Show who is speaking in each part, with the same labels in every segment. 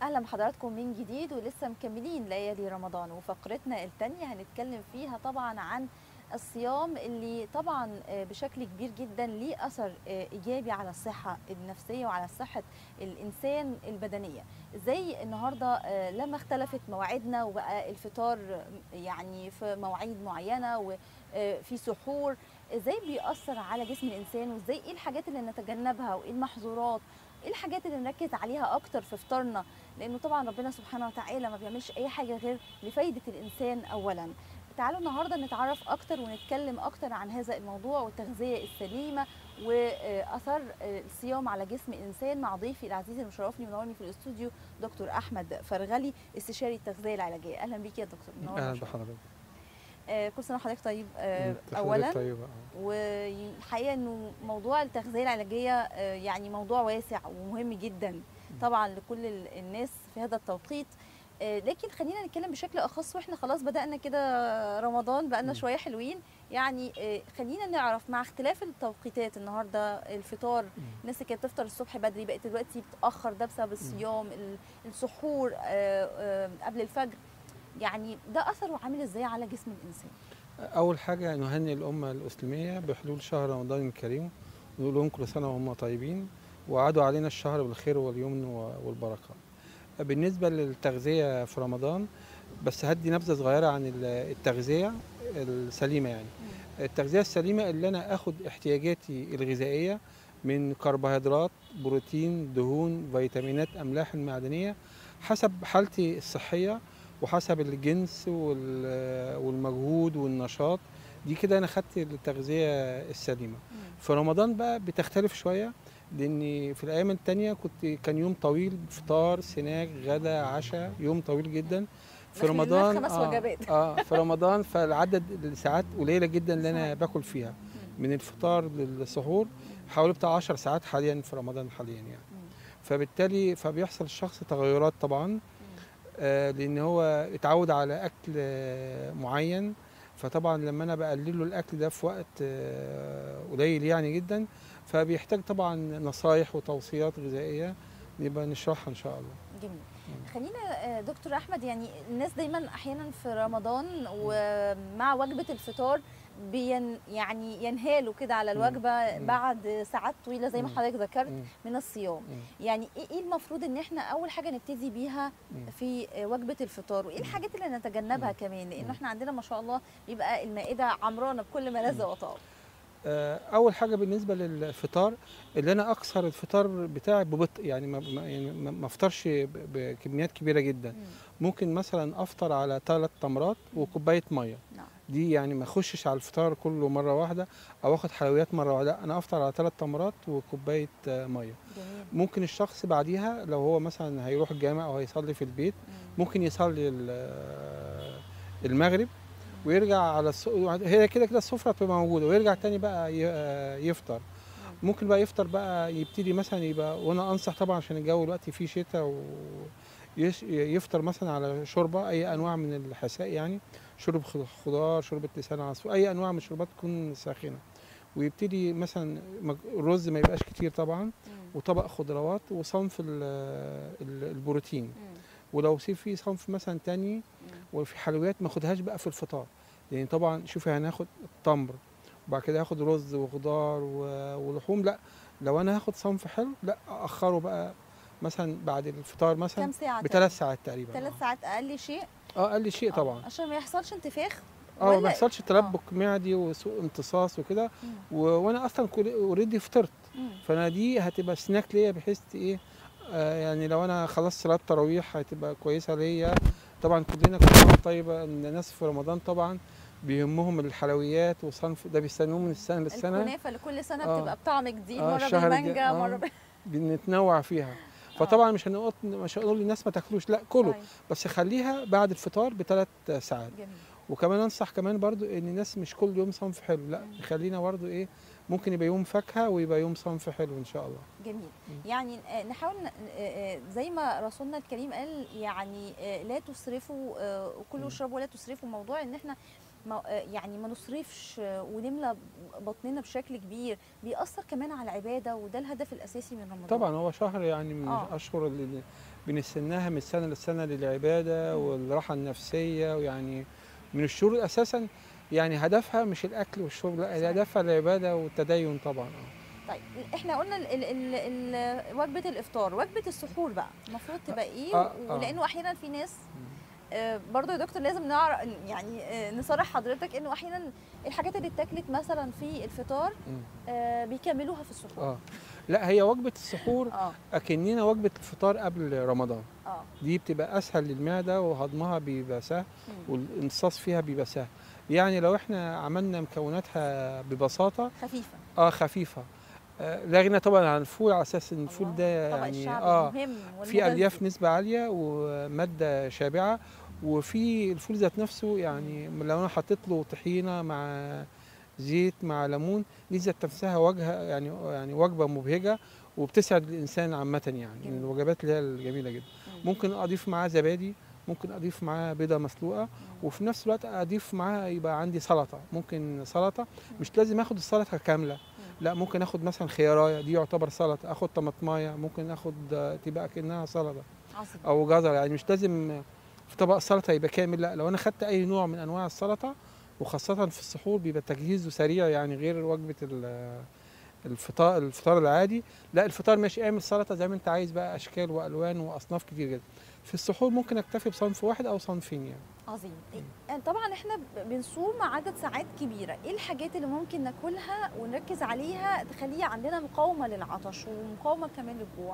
Speaker 1: اهلا بحضراتكم من جديد ولسه مكملين ليالي رمضان وفقرتنا الثانيه هنتكلم فيها طبعا عن الصيام اللي طبعا بشكل كبير جدا ليه اثر ايجابي على الصحه النفسيه وعلى صحه الانسان البدنيه زي النهارده لما اختلفت مواعيدنا وبقى الفطار يعني في مواعيد معينه وفي سحور ازاي بيأثر على جسم الانسان وازاي ايه الحاجات اللي نتجنبها وايه المحظورات ايه الحاجات اللي نركز عليها اكتر في فطارنا لانه طبعا ربنا سبحانه وتعالى ما بيعملش اي حاجه غير لفايده الانسان اولا تعالوا النهارده نتعرف اكتر ونتكلم اكتر عن هذا الموضوع والتغذيه السليمه واثر الصيام على جسم الانسان مع ضيفي العزيز اللي مشرفني ومنورني في الاستوديو دكتور احمد فرغلي استشاري التغذيه العلاجيه اهلا بيك يا دكتور
Speaker 2: اهلا بحضرتك
Speaker 1: آه كل سنه وحضرتك طيب آه اولا
Speaker 2: طيبة.
Speaker 1: والحقيقه انه موضوع التغذيه العلاجيه آه يعني موضوع واسع ومهم جدا طبعا لكل الناس في هذا التوقيت لكن خلينا نتكلم بشكل اخص واحنا خلاص بدانا كده رمضان بقالنا شويه حلوين يعني خلينا نعرف مع اختلاف التوقيتات النهارده الفطار الناس اللي كانت بتفطر الصبح بدري بقت دلوقتي بتاخر ده بسبب الصيام السحور قبل الفجر يعني ده اثره عامل ازاي على جسم الانسان
Speaker 2: اول حاجه نهنئ الامه الاسلاميه بحلول شهر رمضان الكريم ونقول لهم كل سنه وهم طيبين وعادوا علينا الشهر بالخير واليمن والبركه بالنسبه للتغذيه في رمضان بس هدي نبذه صغيره عن التغذيه السليمه يعني التغذيه السليمه اللي انا اخد احتياجاتي الغذائيه من كربوهيدرات بروتين دهون فيتامينات املاح المعدنيه حسب حالتي الصحيه وحسب الجنس والمجهود والنشاط دي كده انا خدت التغذيه السليمه في رمضان بقى بتختلف شويه لان في الايام التانية كنت كان يوم طويل فطار سناك غدا عشاء يوم طويل جدا
Speaker 1: في رمضان خمس
Speaker 2: آه
Speaker 1: وجبات
Speaker 2: اه في رمضان فالعدد الساعات قليله جدا اللي انا باكل فيها من الفطار للسحور حوالي بتاع 10 ساعات حاليا في رمضان حاليا يعني فبالتالي فبيحصل الشخص تغيرات طبعا آه لان هو اتعود على اكل آه معين فطبعا لما انا بقلل له الاكل ده في وقت آه قليل يعني جدا فبيحتاج طبعا نصايح وتوصيات غذائيه نبقى نشرحها ان شاء الله
Speaker 1: جميل خلينا دكتور احمد يعني الناس دايما احيانا في رمضان ومع وجبه الفطار بين يعني ينهالوا كده على الوجبه بعد ساعات طويله زي ما حضرتك ذكرت من الصيام يعني ايه المفروض ان احنا اول حاجه نبتدي بيها في وجبه الفطار وايه الحاجات اللي نتجنبها كمان لان احنا عندنا ما شاء الله بيبقى المائده عمرانه بكل ما لذ وطاب
Speaker 2: اول حاجه بالنسبه للفطار اللي انا اكسر الفطار بتاعي ببطء يعني ما يعني ما افطرش بكميات كبيره جدا ممكن مثلا افطر على ثلاث تمرات وكوبايه ميه دي يعني ما اخشش على الفطار كله مره واحده او اخد حلويات مره واحده انا افطر على ثلاث تمرات وكوبايه ميه ممكن الشخص بعديها لو هو مثلا هيروح الجامع او هيصلي في البيت ممكن يصلي المغرب ويرجع على الس... هي كده كده السفره بتبقى موجوده ويرجع تاني بقى يفطر ممكن بقى يفطر بقى يبتدي مثلا يبقى وانا انصح طبعا عشان الجو دلوقتي فيه شتاء و يفطر مثلا على شوربه اي انواع من الحساء يعني شرب خضار شوربه لسان عصفور اي انواع من الشوربات تكون ساخنه ويبتدي مثلا الرز ما يبقاش كتير طبعا وطبق خضروات وصنف البروتين ولو في صنف مثلا تاني وفي حلويات ما اخدهاش بقى في الفطار لان يعني طبعا شوفي هناخد التمر وبعد كده هاخد رز وخضار ولحوم لا لو انا هاخد صنف حلو لا اخره بقى مثلا بعد الفطار مثلا
Speaker 1: كم ساعه
Speaker 2: بثلاث ساعات تقريبا
Speaker 1: ثلاث ساعات اقل شيء
Speaker 2: اه اقل شيء طبعا
Speaker 1: عشان ما يحصلش انتفاخ
Speaker 2: اه ما يحصلش تلبك آه. معدي وسوء امتصاص وكده وانا اصلا اوريدي فطرت فانا دي هتبقى سناك ليا بحيث ايه آه يعني لو انا خلصت صلاه التراويح هتبقى كويسه ليا طبعا كلنا كلنا طيبه ان الناس في رمضان طبعا بيهمهم الحلويات وصنف ده بيستنوه من السنه للسنه
Speaker 1: الكنافه لكل سنه آه. بتبقى بطعم جديد آه مره بالمانجا آه مره ب...
Speaker 2: بنتنوع فيها فطبعا مش هنقول مش هنقول للناس ما تاكلوش لا كله بس خليها بعد الفطار بثلاث ساعات جميل. وكمان انصح كمان برضو ان الناس مش كل يوم صنف حلو لا خلينا برضو ايه ممكن يبقى يوم فاكهه ويبقى يوم صنف حلو ان شاء الله
Speaker 1: جميل يعني نحاول زي ما رسولنا الكريم قال يعني لا تسرفوا وكلوا واشربوا ولا تسرفوا موضوع ان احنا ما آه، يعني ما نصرفش آه، ونملى بطننا بشكل كبير بيأثر كمان على العباده وده الهدف الاساسي من رمضان
Speaker 2: طبعا هو شهر يعني من
Speaker 1: آه.
Speaker 2: الاشهر اللي بنستناها من السنه للسنه للعباده
Speaker 1: مم.
Speaker 2: والراحه النفسيه ويعني من الشهور اساسا يعني هدفها مش الاكل والشرب لا
Speaker 1: صحيح.
Speaker 2: هدفها العباده والتدين طبعا آه.
Speaker 1: طيب احنا قلنا ال ال ال ال وجبه الافطار وجبه السحور بقى المفروض تبقى ايه
Speaker 2: آه، آه.
Speaker 1: ولانه احيانا في ناس آه، برضه يا دكتور لازم نعرف يعني آه، نصرح حضرتك انه احيانا الحاجات اللي اتاكلت مثلا في الفطار
Speaker 2: مم.
Speaker 1: آه، بيكملوها في السحور
Speaker 2: اه لا هي وجبه السحور
Speaker 1: اه
Speaker 2: اكننا وجبه الفطار قبل رمضان
Speaker 1: اه
Speaker 2: دي بتبقى اسهل للمعده وهضمها بيبقى سهل
Speaker 1: مم.
Speaker 2: والامتصاص فيها بيبقى سهل يعني لو احنا عملنا مكوناتها ببساطه
Speaker 1: خفيفه
Speaker 2: اه خفيفه آه لا غنى طبعا عن الفول على اساس ان الفول
Speaker 1: الله،
Speaker 2: ده
Speaker 1: طبق
Speaker 2: يعني
Speaker 1: الشعب
Speaker 2: اه
Speaker 1: مهم
Speaker 2: في الياف نسبه عاليه وماده شابعه وفي الفول ذات نفسه يعني لو انا حطيت له طحينه مع زيت مع ليمون دي ذات نفسها وجهه يعني يعني وجبه مبهجه وبتسعد الانسان عامه يعني من
Speaker 1: جميل.
Speaker 2: الوجبات اللي هي الجميله جدا ممكن اضيف معاه زبادي ممكن اضيف معاه بيضه مسلوقه وفي نفس الوقت اضيف معاها يبقى عندي سلطه ممكن سلطه مش لازم اخد السلطه كامله لا ممكن اخد مثلا خيارايه دي يعتبر سلطه اخد طماطمايه ممكن اخد آه، تبقى كانها سلطه
Speaker 1: عظيم
Speaker 2: او جزر يعني مش لازم في طبق السلطه يبقى كامل لا لو انا خدت اي نوع من انواع السلطه وخاصه في السحور بيبقى تجهيزه سريع يعني غير وجبه ال- الفطار الفطار العادي لا الفطار ماشي اعمل سلطه زي ما انت عايز بقى اشكال والوان واصناف كتير جدا في السحور ممكن اكتفي بصنف واحد او صنفين يعني
Speaker 1: عظيم إيه، طبعا احنا ب- بنصوم عدد ساعات كبيره ايه الحاجات اللي ممكن ناكلها ونركز عليها تخليها عندنا مقاومه للعطش ومقاومه كمان للجوع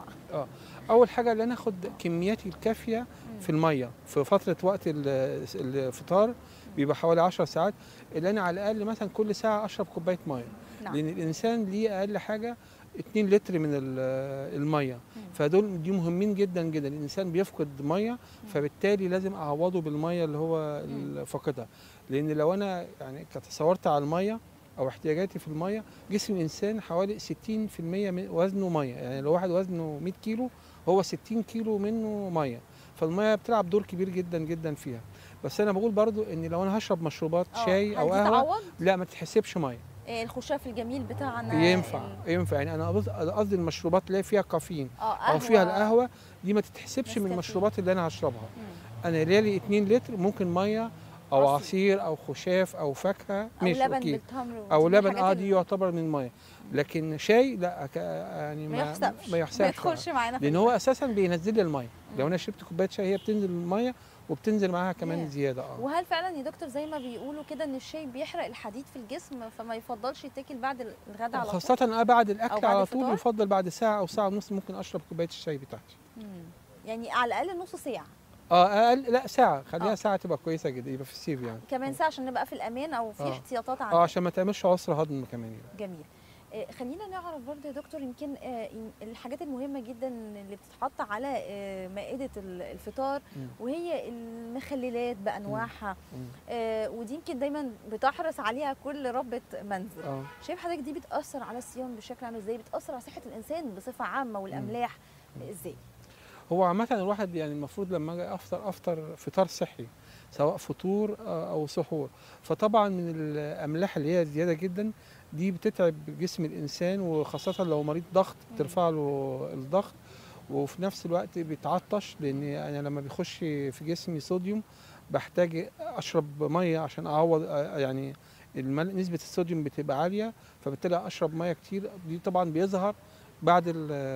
Speaker 2: اول حاجه ان انا اخد كمياتي الكافيه في الميه في فتره وقت ال- الفطار بيبقى حوالي 10 ساعات اللي انا على الاقل مثلا كل ساعه اشرب كوبايه ميه
Speaker 1: نعم
Speaker 2: لان الانسان ليه اقل حاجه 2 لتر من ال- الميه
Speaker 1: مم.
Speaker 2: فدول دي مهمين جدا جدا الانسان بيفقد ميه فبالتالي لازم اعوضه بالميه اللي هو ال- فاقدها لان لو انا يعني تصورت على الميه او احتياجاتي في الميه جسم الانسان حوالي 60% من وزنه ميه يعني لو واحد وزنه 100 كيلو هو 60 كيلو منه ميه فالميه بتلعب دور كبير جدا جدا فيها بس انا بقول برضو ان لو انا هشرب مشروبات
Speaker 1: آه،
Speaker 2: شاي او
Speaker 1: هل دي
Speaker 2: قهوه
Speaker 1: تعوض
Speaker 2: لا ما تتحسبش ميه
Speaker 1: إيه، الخشاف الجميل بتاعنا
Speaker 2: ينفع
Speaker 1: ال-
Speaker 2: ينفع يعني انا قصد- قصدي المشروبات اللي هي فيها كافيين
Speaker 1: اه
Speaker 2: او فيها القهوه دي ما تتحسبش من
Speaker 1: نسكافيه.
Speaker 2: المشروبات اللي انا هشربها
Speaker 1: مم.
Speaker 2: انا ليالي 2 لتر ممكن ميه او
Speaker 1: عصير.
Speaker 2: عصير او خشاف او فاكهه
Speaker 1: او
Speaker 2: ماشي
Speaker 1: لبن
Speaker 2: اوكي
Speaker 1: بالتمر
Speaker 2: او
Speaker 1: ودي
Speaker 2: لبن
Speaker 1: الحاجات
Speaker 2: اه
Speaker 1: اللي
Speaker 2: دي يعتبر من الميه لكن شاي لا ك- يعني
Speaker 1: ما يحسبش
Speaker 2: ما يحسبش
Speaker 1: ما يدخلش معانا في
Speaker 2: لان هو
Speaker 1: الأكل.
Speaker 2: اساسا بينزل لي الميه
Speaker 1: مم.
Speaker 2: لو انا شربت كوبايه شاي هي بتنزل الميه وبتنزل معاها كمان
Speaker 1: ياه.
Speaker 2: زياده اه
Speaker 1: وهل فعلا يا دكتور زي ما بيقولوا كده ان الشاي بيحرق الحديد في الجسم فما يفضلش يتاكل بعد الغداء على طول
Speaker 2: خاصة آه بعد
Speaker 1: أو
Speaker 2: الأكل
Speaker 1: بعد
Speaker 2: على
Speaker 1: الفطار؟
Speaker 2: طول يفضل بعد ساعة أو ساعة ونص ممكن أشرب كوباية الشاي بتاعتي.
Speaker 1: مم. يعني على الاقل نص ساعه
Speaker 2: اه اقل لا ساعه خليها
Speaker 1: آه.
Speaker 2: ساعه تبقى كويسه جدا يبقى في السيف يعني
Speaker 1: كمان ساعه عشان نبقى في الامان او في
Speaker 2: آه.
Speaker 1: احتياطات
Speaker 2: اه
Speaker 1: عندنا
Speaker 2: عشان ما تعملش عسر هضم كمان يعني.
Speaker 1: جميل آه، خلينا نعرف برضه يا دكتور يمكن آه، يم- الحاجات المهمه جدا اللي بتتحط على آه، مائده ال- الفطار
Speaker 2: مم.
Speaker 1: وهي المخللات بانواعها
Speaker 2: مم.
Speaker 1: آه، ودي يمكن دايما بتحرص عليها كل ربة منزل
Speaker 2: اه
Speaker 1: شايف حضرتك دي بتاثر على الصيام بشكل عامل ازاي بتاثر على صحه الانسان بصفه عامه والاملاح ازاي
Speaker 2: هو عامة الواحد يعني المفروض لما اجي افطر افطر فطار صحي سواء فطور آه، او سحور فطبعا من الاملاح اللي هي زياده جدا دي بتتعب جسم الانسان وخاصه لو مريض ضغط بترفع له الضغط وفي نفس الوقت بيتعطش لان انا لما بيخش في جسمي صوديوم بحتاج اشرب ميه عشان اعوض آه، يعني المل... نسبه الصوديوم بتبقى عاليه فبالتالي اشرب ميه كتير دي طبعا بيظهر بعد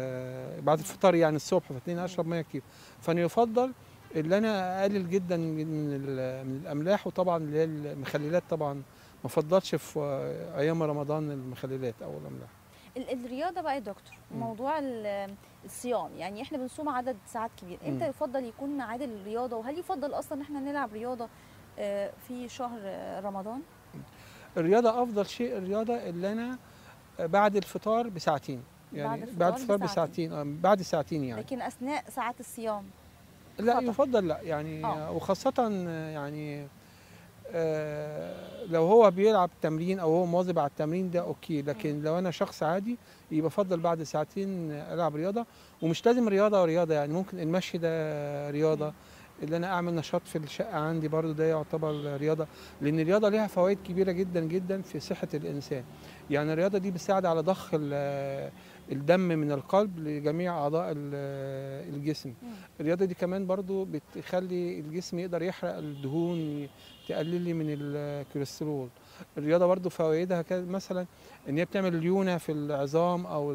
Speaker 2: ال- بعد الفطار يعني الصبح فتلاقيني اشرب ميه كتير فانا يفضل اللي انا اقلل جدا من ال- من الاملاح وطبعا اللي هي المخللات طبعا ما افضلش في ايام رمضان المخللات او الاملاح
Speaker 1: ال- الرياضه بقى يا دكتور
Speaker 2: مم.
Speaker 1: موضوع ال- الصيام يعني احنا بنصوم عدد ساعات كبير امتى
Speaker 2: مم.
Speaker 1: يفضل يكون ميعاد الرياضه وهل يفضل اصلا ان احنا نلعب رياضه آه، في شهر آه، رمضان
Speaker 2: الرياضه افضل شيء الرياضه اللي انا بعد الفطار بساعتين يعني
Speaker 1: بعد
Speaker 2: بعد
Speaker 1: الفطار
Speaker 2: الفطار بساعتين آه، بعد ساعتين يعني
Speaker 1: لكن اثناء ساعات الصيام
Speaker 2: لا
Speaker 1: خطأ.
Speaker 2: يفضل لا يعني
Speaker 1: آه.
Speaker 2: وخاصة يعني آه لو هو بيلعب تمرين او هو مواظب على التمرين ده اوكي لكن لو انا شخص عادي يبقى افضل بعد ساعتين العب رياضة ومش لازم رياضة ورياضة يعني ممكن المشي ده رياضة اللي انا اعمل نشاط في الشقه عندي برضو ده يعتبر رياضه لان الرياضه ليها فوائد كبيره جدا جدا في صحه الانسان يعني الرياضه دي بتساعد على ضخ ال- الدم من القلب لجميع اعضاء ال- الجسم
Speaker 1: مم.
Speaker 2: الرياضه دي كمان برضو بتخلي الجسم يقدر يحرق الدهون تقلل لي من الكوليسترول الرياضه برضو فوائدها كده مثلا ان هي بتعمل ليونه في العظام او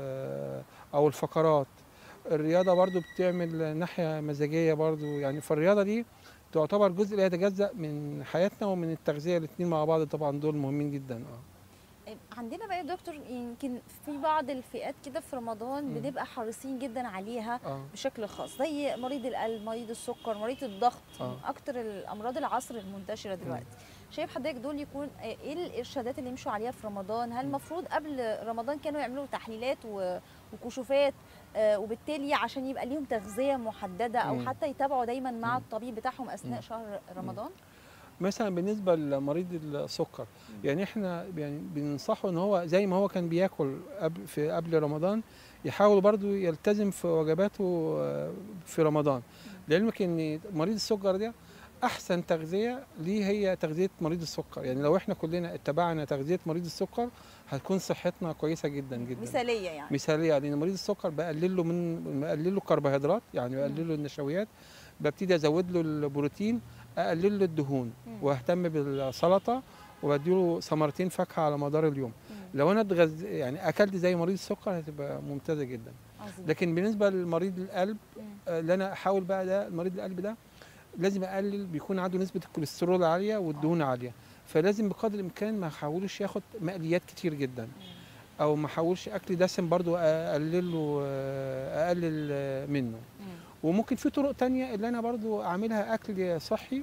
Speaker 2: ال- او الفقرات الرياضه برضو بتعمل ناحيه مزاجيه برضو يعني فالرياضه دي تعتبر جزء لا يتجزا من حياتنا ومن التغذيه الاثنين مع بعض طبعا دول مهمين جدا اه
Speaker 1: عندنا بقى يا دكتور يمكن في بعض الفئات كده في رمضان
Speaker 2: مم.
Speaker 1: بنبقى حريصين جدا عليها
Speaker 2: اه
Speaker 1: بشكل خاص زي مريض القلب مريض السكر مريض الضغط
Speaker 2: آه.
Speaker 1: من اكتر الامراض العصر المنتشره دلوقتي شايف حضرتك دول يكون آه، ايه الارشادات اللي يمشوا عليها في رمضان هل المفروض قبل رمضان كانوا يعملوا تحليلات و- وكشوفات آه، وبالتالي عشان يبقى ليهم تغذيه محدده او
Speaker 2: مم.
Speaker 1: حتى يتابعوا دايما مع
Speaker 2: مم.
Speaker 1: الطبيب بتاعهم اثناء
Speaker 2: مم.
Speaker 1: شهر رمضان
Speaker 2: مثلا بالنسبه لمريض السكر يعني احنا يعني بننصحه ان هو زي ما هو كان بياكل قبل في قبل رمضان يحاول برضو يلتزم في وجباته آه، في رمضان لعلمك ان مريض السكر ده احسن تغذيه ليه هي تغذيه مريض السكر يعني لو احنا كلنا اتبعنا تغذيه مريض السكر هتكون صحتنا كويسه جدا جدا
Speaker 1: مثاليه يعني
Speaker 2: مثاليه لان مريض السكر بقلل له من بقلل له الكربوهيدرات يعني بقلل له النشويات ببتدي ازود له البروتين اقلل له الدهون
Speaker 1: مم.
Speaker 2: واهتم بالسلطه وبديله ثمرتين فاكهه على مدار اليوم
Speaker 1: مم.
Speaker 2: لو انا اتغز... يعني اكلت زي مريض السكر هتبقى ممتازه جدا
Speaker 1: عظيم
Speaker 2: لكن بالنسبه لمريض القلب
Speaker 1: مم.
Speaker 2: آه، اللي انا احاول بقى ده مريض القلب ده لازم اقلل بيكون عنده نسبه الكوليسترول عاليه والدهون عاليه فلازم بقدر الامكان ما احاولش ياخد مقليات كتير جدا او ما احاولش اكل دسم برضو اقلل له آه، اقلل آه، منه
Speaker 1: مم.
Speaker 2: وممكن في طرق تانية اللي انا برضو اعملها اكل صحي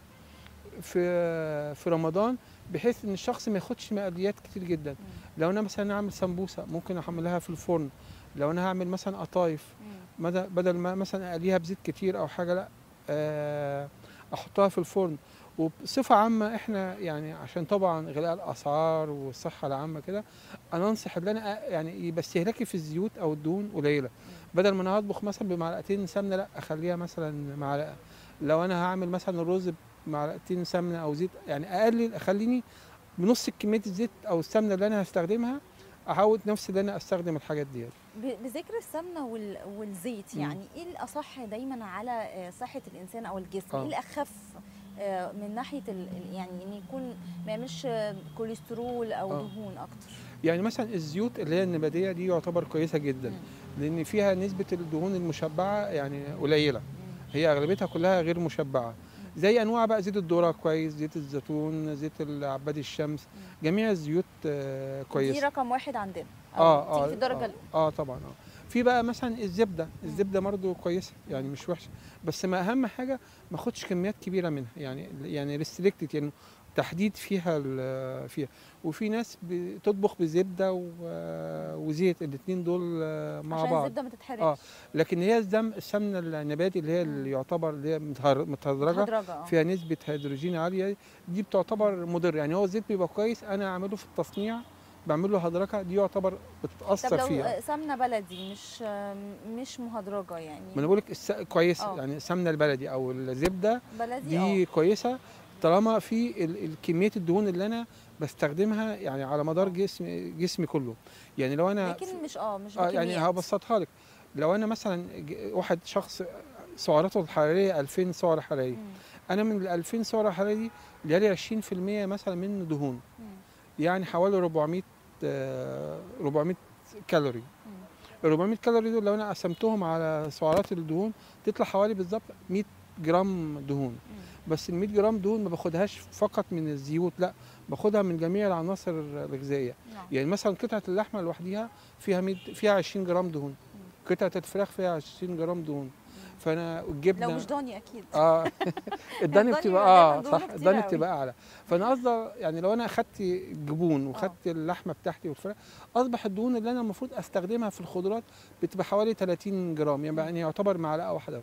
Speaker 2: في في رمضان بحيث ان الشخص ما ياخدش مقليات كتير جدا
Speaker 1: مم.
Speaker 2: لو انا مثلا اعمل سمبوسه ممكن اعملها في الفرن لو انا هعمل مثلا قطايف
Speaker 1: مم.
Speaker 2: مدى- بدل ما مثلا اقليها بزيت كتير او حاجه لا آه، احطها في الفرن وبصفه عامه احنا يعني عشان طبعا غلاء الاسعار والصحه العامه كده انا انصح ان انا أ- يعني يبقى استهلاكي في الزيوت او الدهون قليله بدل ما انا هطبخ مثلا بمعلقتين سمنه لا اخليها مثلا معلقه لو انا هعمل مثلا الرز بمعلقتين سمنه او زيت يعني اقلل اخليني بنص كميه الزيت او السمنه اللي انا هستخدمها اعود نفسي ان انا استخدم الحاجات ديت
Speaker 1: ب- بذكر السمنه وال- والزيت
Speaker 2: مم.
Speaker 1: يعني ايه الاصح دايما على آه، صحه الانسان او الجسم
Speaker 2: آه.
Speaker 1: ايه الاخف آه، من ناحيه ال- ال- يعني ان يكون ما يعملش آه، كوليسترول او
Speaker 2: آه.
Speaker 1: دهون اكتر
Speaker 2: يعني مثلا الزيوت اللي هي النباتيه دي يعتبر كويسه جدا
Speaker 1: مم.
Speaker 2: لان فيها نسبه الدهون المشبعه يعني قليله
Speaker 1: مم.
Speaker 2: هي اغلبيتها كلها غير مشبعه زي انواع بقى زيت الذره كويس زيت الزيتون زيت عباد الشمس جميع الزيوت آه،
Speaker 1: دي
Speaker 2: كويسه
Speaker 1: رقم واحد عندنا أو
Speaker 2: اه
Speaker 1: تيجي
Speaker 2: اه
Speaker 1: في الدرجه
Speaker 2: آه,
Speaker 1: الأولى.
Speaker 2: اه طبعا اه في بقى مثلا الزبده الزبده برضه كويسه يعني مش وحشه بس ما اهم حاجه ما اخدش كميات كبيره منها يعني يعني ريستريكتد يعني تحديد فيها ال- فيها وفي ناس بتطبخ بزبده و- وزيت الاثنين دول آه، مع
Speaker 1: عشان
Speaker 2: بعض
Speaker 1: الزبده ما تتحرقش
Speaker 2: آه، لكن هي الزم السمنه النباتي اللي هي
Speaker 1: مم.
Speaker 2: اللي يعتبر اللي هي متهر- متهدرجه
Speaker 1: متهدرجه اه
Speaker 2: فيها نسبه هيدروجين عاليه دي بتعتبر مضر يعني هو الزيت بيبقى كويس انا اعمله في التصنيع بعمل له هدرجه دي يعتبر
Speaker 1: طب
Speaker 2: بتاثر
Speaker 1: لو
Speaker 2: فيها
Speaker 1: آه، سمنه بلدي مش آه، مش مهدرجه يعني
Speaker 2: ما انا بقول لك الس... كويس
Speaker 1: آه.
Speaker 2: يعني السمنه البلدي او الزبده
Speaker 1: بلدي
Speaker 2: دي
Speaker 1: اه
Speaker 2: كويسه طالما في ال- ال- كميه الدهون اللي انا بستخدمها يعني على مدار جسمي جسمي كله يعني لو انا
Speaker 1: لكن مش اه مش
Speaker 2: اه يعني
Speaker 1: بكميات.
Speaker 2: هبسطها لك لو انا مثلا ج- واحد شخص سعراته الحراريه 2000 سعره حراريه
Speaker 1: مم.
Speaker 2: انا من ال 2000 سعره حراريه دي لي 20% مثلا منه دهون
Speaker 1: مم.
Speaker 2: يعني حوالي 400 آه، 400 كالوري
Speaker 1: مم.
Speaker 2: ال 400 كالوري دول لو انا قسمتهم على سعرات الدهون تطلع حوالي بالظبط 100 جرام دهون
Speaker 1: مم.
Speaker 2: بس ال 100 جرام دون ما باخدهاش فقط من الزيوت لا باخدها من جميع العناصر الغذائيه
Speaker 1: نعم.
Speaker 2: يعني مثلا قطعه اللحمه لوحدها فيها 100 فيها 20 جرام دهون قطعه الفراخ فيها 20 جرام دهون فانا الجبنه
Speaker 1: لو مش ضاني اكيد
Speaker 2: اه الضاني
Speaker 1: الضاني
Speaker 2: بتبقى
Speaker 1: بيبقى
Speaker 2: اه
Speaker 1: دايماً دهونه
Speaker 2: صح
Speaker 1: كتير
Speaker 2: الضاني
Speaker 1: أوي.
Speaker 2: بتبقى اعلى فانا قصدي يعني لو انا اخدت الجبون وخدت اللحمه بتاعتي والفراخ اصبح الدهون اللي انا المفروض استخدمها في الخضروات بتبقى حوالي 30 جرام يعني يعني يعتبر معلقه واحده بس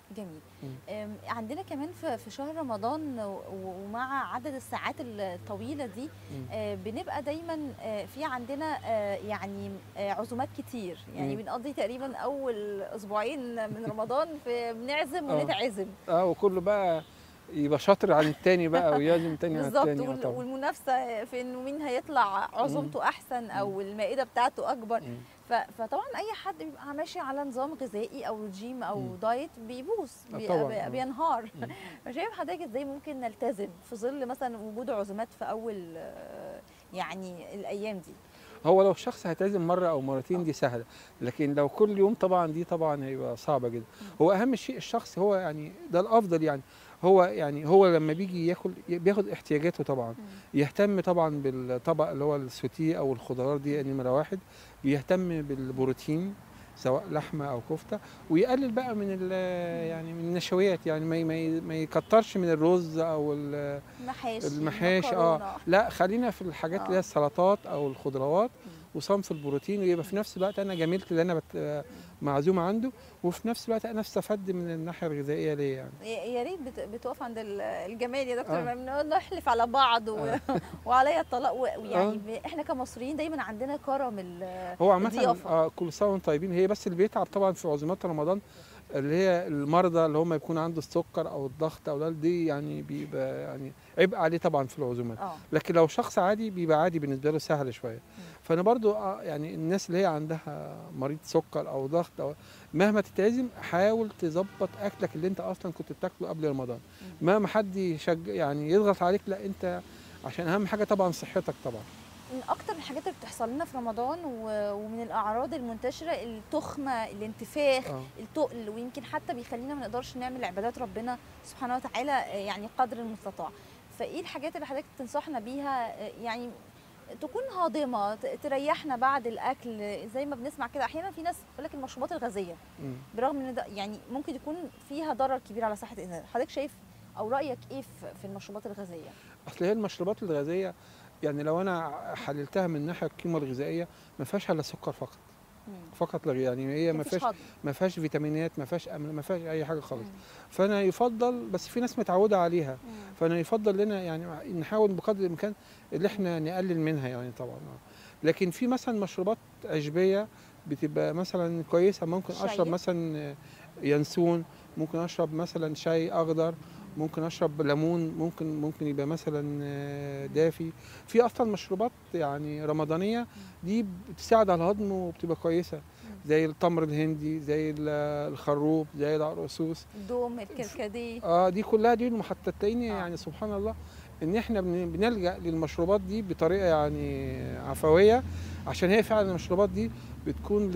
Speaker 1: جميل
Speaker 2: مم.
Speaker 1: أم، عندنا كمان في في شهر رمضان و- ومع عدد الساعات الطويله دي
Speaker 2: مم.
Speaker 1: آه، بنبقى دايما آه، في عندنا آه، يعني آه، عزومات كتير يعني
Speaker 2: مم.
Speaker 1: بنقضي تقريبا اول اسبوعين من رمضان في بنعزم
Speaker 2: آه.
Speaker 1: ونتعزم
Speaker 2: اه وكله بقى يبقى شاطر عن التاني بقى ويعزم تاني على
Speaker 1: بالظبط
Speaker 2: التاني آه
Speaker 1: وال-
Speaker 2: طبعا
Speaker 1: والمنافسه في انه مين هيطلع عزومته احسن او المائده بتاعته اكبر
Speaker 2: مم.
Speaker 1: ف- فطبعا اي حد بيبقى ماشي على نظام غذائي او رجيم او
Speaker 2: مم.
Speaker 1: دايت بيبوظ
Speaker 2: آه
Speaker 1: بي-
Speaker 2: طبعاً،
Speaker 1: بي-
Speaker 2: آه.
Speaker 1: بينهار
Speaker 2: مم.
Speaker 1: فشايف حضرتك ازاي ممكن نلتزم في ظل مثلا وجود عزومات في اول آه، يعني الايام دي
Speaker 2: هو لو شخص هيتعزم مره او مرتين دي سهله لكن لو كل يوم طبعا دي طبعا هيبقى صعبه جدا هو اهم شيء الشخص هو يعني ده الافضل يعني هو يعني هو لما بيجي ياكل بياخد احتياجاته طبعا يهتم طبعا بالطبق اللي هو السوتيه او الخضار دي نمره واحد بيهتم بالبروتين سواء لحمه او كفته ويقلل بقى من ال- يعني من النشويات يعني ما ي- ما ي- ما يكترش من الرز او ال-
Speaker 1: المحاشي
Speaker 2: المحاشي اه
Speaker 1: المكرونة.
Speaker 2: لا خلينا في الحاجات اللي هي
Speaker 1: آه.
Speaker 2: السلطات او الخضروات
Speaker 1: مم.
Speaker 2: وصنف البروتين ويبقى في نفس الوقت انا جميلت اللي انا بت... معزوم عنده وفي نفس الوقت انا استفدت من الناحيه الغذائيه ليه يعني
Speaker 1: يا يا ريت بت- بتقف عند ال- الجمال يا دكتور
Speaker 2: آه.
Speaker 1: آه. بنقعد نحلف على بعض و... وعليا الطلاق و- ويعني
Speaker 2: آه.
Speaker 1: ب- احنا كمصريين دايما عندنا كرم ال-
Speaker 2: هو عامه
Speaker 1: الضيافة.
Speaker 2: آه كل سنه وانتم طيبين هي بس اللي بيتعب طبعا في عزومات رمضان اللي هي المرضى اللي هم يكون عنده السكر او الضغط او ده دي يعني بيبقى يعني عبء عليه طبعا في العزومات
Speaker 1: اه
Speaker 2: لكن لو شخص عادي بيبقى عادي بالنسبه له سهل شويه فانا برضو آه يعني الناس اللي هي عندها مريض سكر او ضغط او مهما تتعزم حاول تظبط اكلك اللي انت اصلا كنت بتاكله قبل رمضان مهما حد يشج يعني يضغط عليك لا انت عشان اهم حاجه طبعا صحتك طبعا
Speaker 1: من اكتر الحاجات اللي بتحصل لنا في رمضان و- ومن الاعراض المنتشره التخمه الانتفاخ
Speaker 2: اه
Speaker 1: التقل ويمكن حتى بيخلينا ما نقدرش نعمل عبادات ربنا سبحانه وتعالى آه، يعني قدر المستطاع فايه الحاجات اللي حضرتك تنصحنا بيها آه، يعني تكون هاضمه ت- تريحنا بعد الاكل آه، زي ما بنسمع كده احيانا في ناس تقول لك المشروبات الغازيه
Speaker 2: مم.
Speaker 1: برغم ان ده يعني ممكن يكون فيها ضرر كبير على صحه الانسان حضرتك شايف او رايك ايه في في المشروبات الغازيه
Speaker 2: اصل هي المشروبات الغازيه يعني لو انا حللتها من ناحيه القيمه الغذائيه ما فيهاش الا سكر فقط
Speaker 1: مم.
Speaker 2: فقط لا غير. يعني هي ما
Speaker 1: مفيش
Speaker 2: فيهاش
Speaker 1: هضم
Speaker 2: ما فيهاش فيتامينات ما فيهاش امل ما فيهاش اي حاجه خالص
Speaker 1: مم.
Speaker 2: فانا يفضل بس في ناس متعوده عليها
Speaker 1: مم.
Speaker 2: فانا يفضل لنا يعني نحاول بقدر الامكان اللي احنا نقلل منها يعني طبعا آه. لكن في مثلا مشروبات عشبيه بتبقى مثلا كويسه ممكن
Speaker 1: شاي.
Speaker 2: اشرب مثلا ينسون ممكن اشرب مثلا شاي اخضر ممكن اشرب ليمون ممكن ممكن يبقى مثلا آه، دافي في اصلا مشروبات يعني رمضانيه دي بتساعد على الهضم وبتبقى كويسه زي التمر الهندي زي ال- الخروب زي العرقسوس
Speaker 1: الدوم الكركديه
Speaker 2: اه دي كلها دي المحطتين
Speaker 1: آه.
Speaker 2: يعني سبحان الله ان احنا بن- بنلجا للمشروبات دي بطريقه يعني عفويه عشان هي فعلا المشروبات دي بتكون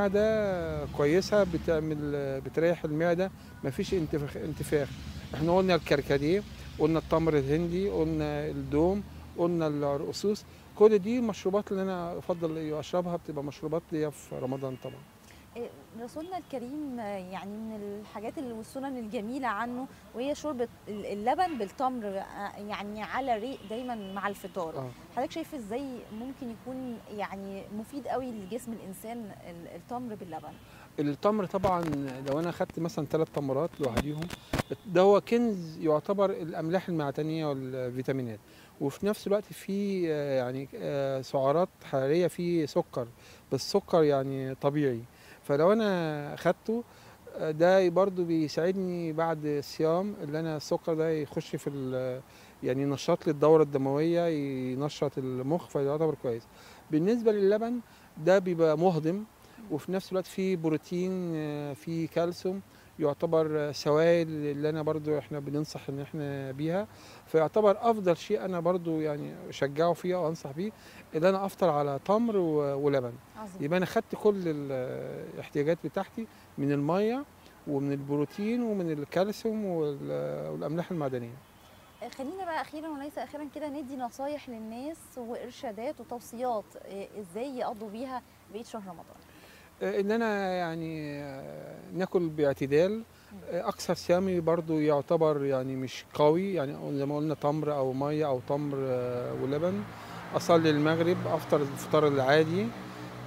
Speaker 2: للمعده كويسه بتعمل بتريح المعده مفيش انتفاخ انتفاخ احنا قلنا الكركديه قلنا التمر الهندي قلنا الدوم قلنا العرقسوس كل دي المشروبات اللي انا افضل اشربها بتبقى مشروبات ليا في رمضان طبعا
Speaker 1: إيه، رسولنا الكريم آه، يعني من الحاجات اللي والسنن الجميله عنه وهي شرب ال- اللبن بالتمر آه، يعني على ريق دايما مع الفطار
Speaker 2: اه
Speaker 1: حضرتك شايف ازاي ممكن يكون يعني مفيد قوي لجسم الانسان ال- التمر باللبن
Speaker 2: التمر طبعا لو انا اخدت مثلا ثلاث تمرات لوحديهم ده هو كنز يعتبر الاملاح المعدنيه والفيتامينات وفي نفس الوقت في آه، يعني آه، سعرات حراريه في سكر بس سكر يعني طبيعي فلو انا اخدته آه، ده برضو بيساعدني بعد الصيام اللي انا السكر ده يخش في ال- يعني ينشط لي الدوره الدمويه ينشط المخ فيعتبر كويس بالنسبه للبن ده بيبقى مهضم وفي نفس الوقت فيه بروتين آه، فيه كالسيوم يعتبر آه، سوائل اللي انا برضو احنا بننصح ان احنا بيها فيعتبر افضل شيء انا برضو يعني اشجعه فيه او انصح بيه ان انا افطر على تمر و- ولبن
Speaker 1: عظيم
Speaker 2: يبقى انا خدت كل الاحتياجات بتاعتي من الميه ومن البروتين ومن الكالسيوم وال- والاملاح المعدنيه
Speaker 1: آه، خلينا بقى اخيرا وليس اخيرا كده ندي نصايح للناس وارشادات وتوصيات آه، ازاي يقضوا بيها بقيه شهر رمضان
Speaker 2: آه، ان انا يعني آه، ناكل باعتدال آه، اكثر صيامي برضو يعتبر يعني مش قوي يعني زي ما قلنا تمر او ميه او تمر آه، ولبن اصلي المغرب افطر الفطار العادي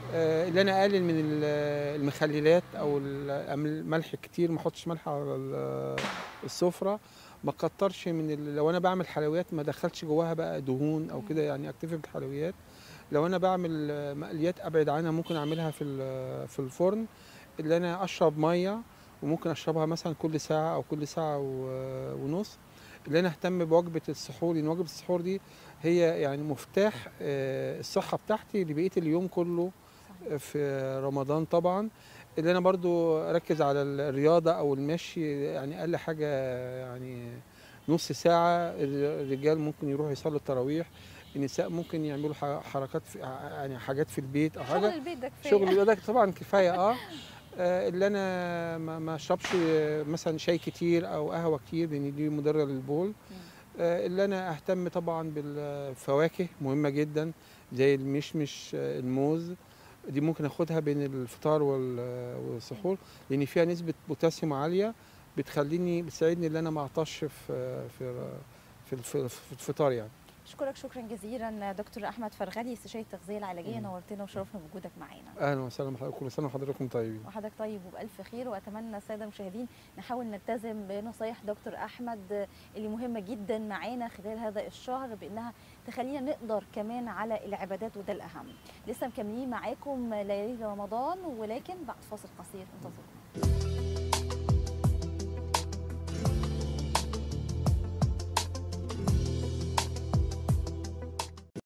Speaker 2: آه، اللي انا اقلل من ال- المخللات او ال- الملح كتير ما احطش ملح على ال- السفره ما كترش من ال- لو انا بعمل حلويات ما دخلش جواها بقى دهون او كده يعني اكتفي بالحلويات لو انا بعمل آه، مقليات ابعد عنها ممكن اعملها في ال- في الفرن اللي انا اشرب ميه وممكن اشربها مثلا كل ساعه او كل ساعه و- ونص اللي انا اهتم بوجبه السحور لان وجبه السحور دي هي يعني مفتاح آه، الصحه بتاعتي لبقيه اليوم كله في رمضان طبعا اللي انا برضو اركز على الرياضه او المشي يعني اقل حاجه يعني نص ساعه الرجال ممكن يروحوا يصلوا التراويح النساء ممكن يعملوا ح- حركات في يعني حاجات في البيت او
Speaker 1: شغل
Speaker 2: حاجه
Speaker 1: البيت ده كفايه
Speaker 2: شغل ده طبعا كفايه اه آه، اللي انا ما ما اشربش آه، مثلا شاي كتير او قهوه كتير لان دي مضره للبول آه، اللي انا اهتم طبعا بالفواكه مهمه جدا زي المشمش آه، الموز دي ممكن اخدها بين الفطار وال- والسحور لان فيها نسبه بوتاسيوم عاليه بتخليني بتساعدني ان انا ما اعطش في في في الف- في الفطار يعني
Speaker 1: اشكرك شكرا جزيلا دكتور احمد فرغلي استشاري التغذيه العلاجيه
Speaker 2: مم.
Speaker 1: نورتنا وشرفنا بوجودك معانا
Speaker 2: اهلا وسهلا بحضرتك كل سنه وحضراتكم طيبين
Speaker 1: وحضرتك طيب وبألف خير وأتمنى السادة المشاهدين نحاول نلتزم بنصايح دكتور أحمد اللي مهمة جدا معانا خلال هذا الشهر بأنها تخلينا نقدر كمان على العبادات وده الأهم لسه مكملين معاكم ليالي رمضان ولكن بعد فاصل قصير انتظرونا